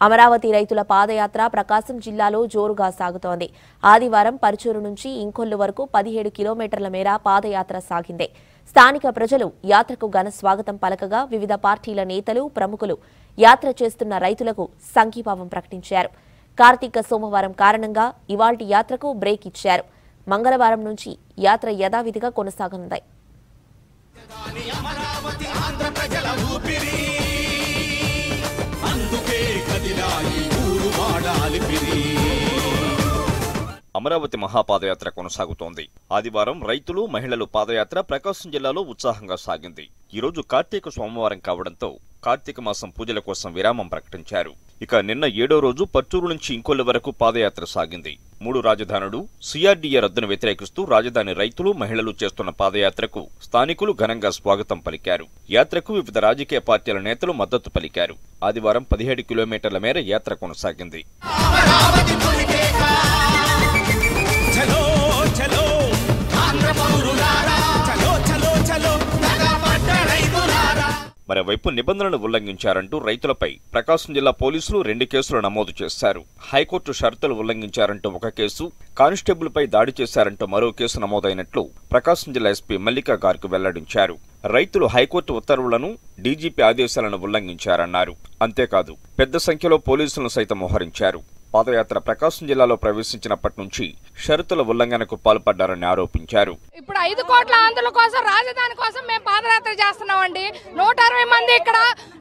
అమరావతి రైతుల పాదయాత్ర ప్రకాశం జిల్లాలో జోరుగా సాగుతోంది ఆదివారం పరుచూరు నుంచి ఇంకొల్లు వరకు పదిహేడు కిలోమీటర్ల మేర పాదయాత్ర సాగింది స్థానిక ప్రజలు యాత్రకు ఘన స్వాగతం పలకగా వివిధ పార్టీల నేతలు ప్రముఖులు యాత్ర చేస్తున్న రైతులకు సంఘీభావం ప్రకటించారు కార్తీక సోమవారం కారణంగా ఇవాల్టి యాత్రకు బ్రేక్ ఇచ్చారు మంగళవారం నుంచి యాత్ర యథావిధిగా కొనసాగనుంది అమరావతి ఆంధ్ర ప్రజల ఊపిరి అందుకే కదిలాయి ఊరు వాడాలి పిరి అమరావతి మహాపాదయాత్ర కొనసాగుతోంది ఆదివారం రైతులు మహిళలు పాదయాత్ర ప్రకాశం జిల్లాలో ఉత్సాహంగా సాగింది ఈ రోజు కార్తీక సోమవారం కావడంతో కార్తీక మాసం పూజల కోసం విరామం ప్రకటించారు ఇక నిన్న ఏడో రోజు పట్టూరు నుంచి ఇంకొల్లు వరకు పాదయాత్ర సాగింది మూడు రాజధానులు సిఆర్డీఏ రద్దును వ్యతిరేకిస్తూ రాజధాని రైతులు మహిళలు చేస్తున్న పాదయాత్రకు స్థానికులు ఘనంగా స్వాగతం పలికారు యాత్రకు వివిధ రాజకీయ పార్టీల నేతలు మద్దతు పలికారు ఆదివారం పదిహేడు కిలోమీటర్ల మేర యాత్ర కొనసాగింది అమరావతి తొలికేక చలో చలో ఆంధ్ర పౌరులారా చలో చలో చలో తెగబడ్డ రైతులారా మరోవైపు నిబంధనలు ఉల్లంఘించారంటూ రైతులపై ప్రకాశం జిల్లా పోలీసులు రెండు కేసులు నమోదు చేశారు హైకోర్టు షరతులు ఉల్లంఘించారంటూ ఒక కేసు కానిస్టేబుల్పై దాడి చేశారంటూ మరో కేసు నమోదైనట్లు ప్రకాశం జిల్లా ఎస్పీ మల్లికా గార్గ్ వెల్లడించారు రైతులు హైకోర్టు ఉత్తర్వులను డీజీపీ ఆదేశాలను ఉల్లంఘించారన్నారు అంతేకాదు పెద్ద సంఖ్యలో పోలీసులను సైతం మోహరించారు పాదయాత్ర ప్రకాశం జిల్లాలో ప్రవేశించినప్పటి నుంచి షరతుల ఉల్లంఘనకు పాల్పడ్డారని ఆరోపించారు ఇప్పుడు ఐదు కోట్ల ఆంధ్రుల కోసం రాజధాని కోసం మేము పాదయాత్ర చేస్తున్నామండి నూట అరవై మంది ఇక్కడ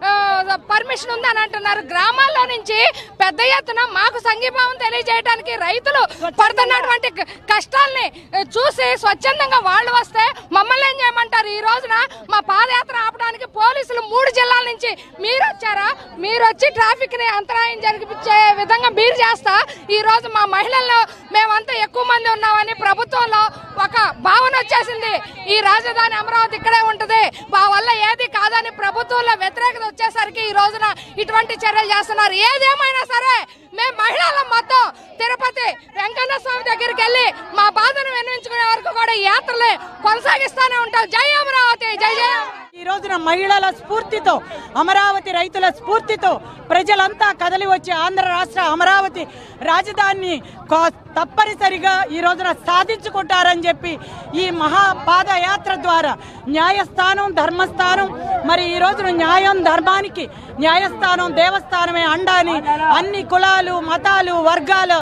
ఆ, పర్మిషన్ ఉందని అంటున్నారు గ్రామాల్లో నుంచి పెద్ద ఎత్తున మాకు సంఘీభావం తెలియజేయడానికి రైతులు పడుతున్నటువంటి క- కష్టాల్ని ఆ, చూసి స్వచ్ఛందంగా వాళ్ళు వస్తే మమ్మల్ని ఏం చేయమంటారు ఈ రోజున మా పాదయాత్ర ఆపడానికి పోలీసులు మూడు జిల్లాల నుంచి మీరు వచ్చారా మీరు వచ్చి ట్రాఫిక్ ని అంతరాయం జరిపించే విధంగా మీరు చేస్తా ఈ రోజు మా మహిళల్లో మేమంతా ఎక్కువ మంది ఉన్నామని ప్రభుత్వంలో ఒక భావన వచ్చేసింది ఈ రాజధాని అమరావతి ఇక్కడే ఉంటది మా వల్ల ఏది కాదని ప్రభుత్వంలో వ్యతిరేకత వచ్చేసరికి ఈ రోజున ఇటువంటి చర్యలు చేస్తున్నారు ఏదేమైనా సరే మేము మహిళల మొత్తం తిరుపతి వెంకన్న స్వామి దగ్గరికి వెళ్ళి మా బాధను వినిపించుకునే వరకు కూడా ఈ యాత్రలే కొనసాగిస్తానే ఉంటాం జై అమరావతి జై జై అమరావతి. ఈ రోజున మహిళల స్ఫూర్తితో అమరావతి రైతుల స్ఫూర్తితో ప్రజలంతా కదలి వచ్చి ఆంధ్ర రాష్ట్ర అమరావతి రాజధానిని కో- తప్పనిసరిగా ఈ రోజున సాధించుకుంటారని చెప్పి ఈ మహా పాదయాత్ర ద్వారా న్యాయస్థానం ధర్మస్థానం మరి ఈ రోజున న్యాయం ధర్మానికి న్యాయస్థానం దేవస్థానమే అండాని అన్ని కులాలు మతాలు వర్గాలు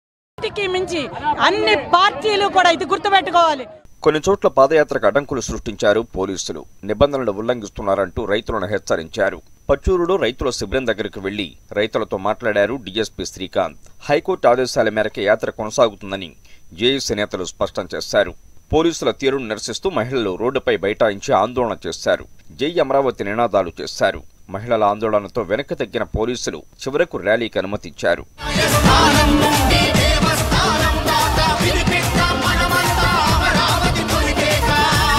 కి మించి అన్ని పార్టీలు కూడా ఇది గుర్తుపెట్టుకోవాలి కొన్ని చోట్ల పాదయాత్రకు అడ్డంకులు సృష్టించారు పోలీసులు నిబంధనలు ఉల్లంఘిస్తున్నారంటూ రైతులను హెచ్చరించారు పచ్చూరులో రైతుల శిబిరం దగ్గరకు వెళ్లి రైతులతో మాట్లాడారు డీఎస్పీ శ్రీకాంత్ హైకోర్టు ఆదేశాల మేరకు యాత్ర కొనసాగుతుందని జేఏసీ నేతలు స్పష్టం చేశారు పోలీసుల తీరును నిరసిస్తూ మహిళలు రోడ్డుపై బైఠాయించి ఆందోళన చేశారు జై అమరావతి నినాదాలు చేశారు మహిళల ఆందోళనతో వెనక్కి తగ్గిన పోలీసులు చివరకు ర్యాలీకి అనుమతిచ్చారు స్థానం నుండి దేవస్థానం దాకా వినిపిస్తాం మనమంతా అమరావతి తొలికేక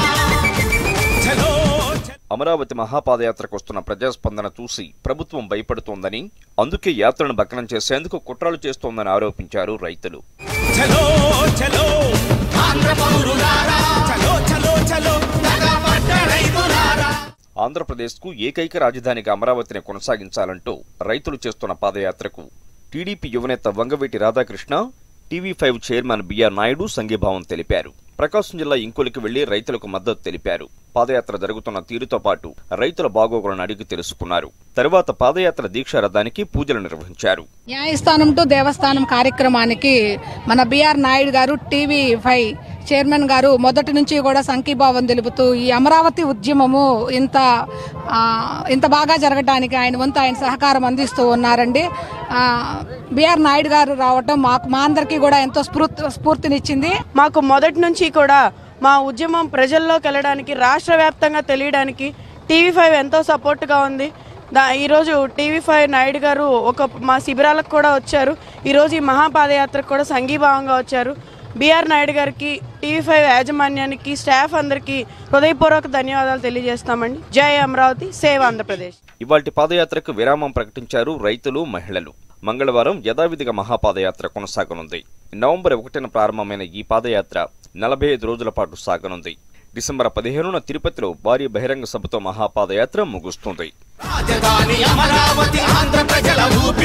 చలో చలో అమరావతి మహాపాదయాత్రకు వస్తున్న ప్రజాస్పందన చూసి ప్రభుత్వం భయపడుతోందని అందుకే యాత్రను భగ్నం చేసేందుకు కుట్రలు చేస్తోందని ఆరోపించారు రైతులు చలో చలో ఆంధ్ర పౌరులారా చలో చలో చలో తెగబడ్డ రైతులారా ఆంధ్రప్రదేశ్కు ఏకైక రాజధానిగా అమరావతిని కొనసాగించాలంటూ రైతులు చేస్తున్న పాదయాత్రకు టీడీపీ యువనేత Vangaveeti Radhakrishna TV five chairman B R Naidu సంఘీభావం తెలిపారు ప్రకాశం జిల్లా ఇంకొలికి వెళ్లి రైతులకు మద్దతు తెలిపారు పాదయాత్ర జరుగుతున్న తీరుతో పాటు రైతుల బాగోగులను అడిగి తెలుసుకున్నారు తరువాత పాదయాత్ర దీక్షా రథానికి పూజలు నిర్వహించారు న్యాయస్థానం టు దేవస్థానం కార్యక్రమానికి మన బిఆర్ నాయుడు గారు టీవీ ఫైవ్ చైర్మన్ గారు మొదటి నుంచి కూడా సంఘీభావం తెలుపుతూ ఈ అమరావతి ఉద్యమము ఇంత ఆ, ఇంత బాగా జరగడానికి ఆయన వంతు ఆయన సహకారం అందిస్తూ ఉన్నారండి ఆ, బిఆర్ నాయుడు గారు రావటం మాకు మా అందరికీ కూడా ఎంతో స్ఫూర్తి స్ఫూర్తినిచ్చింది మాకు మొదటి నుంచి కూడా మా ఉద్యమం ప్రజల్లోకి వెళ్ళడానికి రాష్ట్ర వ్యాప్తంగా తెలియడానికి టీవీ ఫైవ్ ఎంతో సపోర్ట్గా ఉంది దా ఈరోజు టీవీ ఫైవ్ నాయుడు గారు ఒక మా శిబిరాలకు కూడా వచ్చారు ఈరోజు ఈ మహాపాదయాత్రకు కూడా సంఘీభావంగా వచ్చారు బీఆర్ నాయుడు గారికి టీవీ ఫైవ్ యాజమాన్యానికి స్టాఫ్ అందరికీ హృదయపూర్వక ధన్యవాదాలు తెలియజేస్తామండి జై అమరావతి సేవ్ ఆంధ్రప్రదేశ్ ఇవాల్టి పాదయాత్రకు విరామం ప్రకటించారు రైతులు మహిళలు మంగళవారం యథావిధిగా మహాపాదయాత్ర కొనసాగనుంది నవంబర్ ఒకటిన ప్రారంభమైన ఈ పాదయాత్ర నలభై ఐదు రోజుల పాటు సాగనుంది డిసెంబర్ పదిహేనున తిరుపతిలో భారీ బహిరంగ సభతో మహాపాదయాత్ర ముగుస్తుంది రాజధాని అమరావతి ఆంధ్ర ప్రజల ఊపిరి